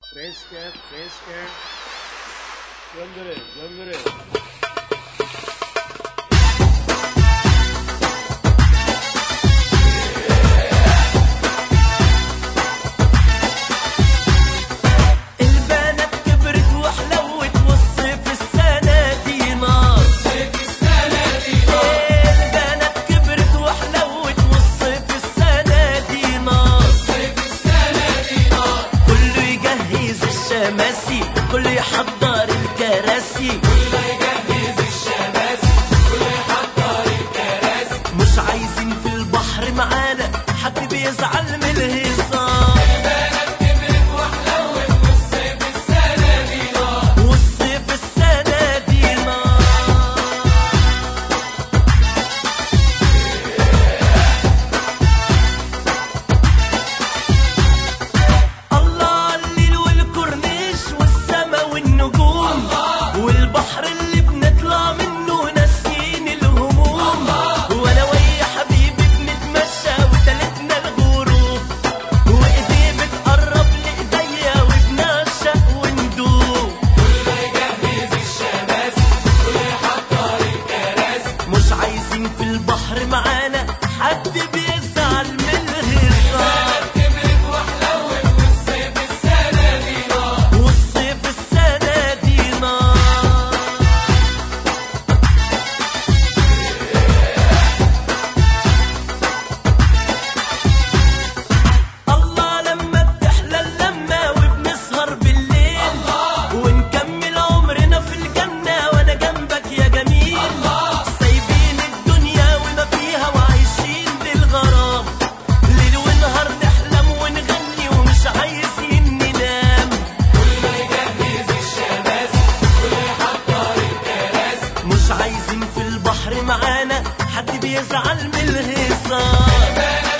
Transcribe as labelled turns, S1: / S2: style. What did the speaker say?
S1: Fresca, fresca. Göndere, göndere.
S2: البنات كبرت وحلوت والصيف السنة دي نار البنات كبرت وحلوت والصيف السنة دي نار كله يجهز الشماسي كله يحضر الكراسي مش عايزين في البحر معانا حد بيزعل من الهزار والصيف السنة دي نار الله عليل والكورنيش والسما والنجوم والبحر اللي بنطلع منه ناسيين الهموم وانا ويا حبيبي بنتمشى وتالتنا الغروب وايديه بتقرب لايديا وبنعشق وندوب مش عايزين في البحر معانا حد بيزعل من الهزار والصيف السنة دي نار الله لما بتحلى اللمة وبنسهر بالليل ونكمل عمرنا في الجنة وانا جنبك يا جميل سايبين الدنيا وما فيها وعايشين للغرام ليل ونهار نحلم ونغني ومش عايزين ننام مش عايزين في البحر معانا حد بيزعل من الهزار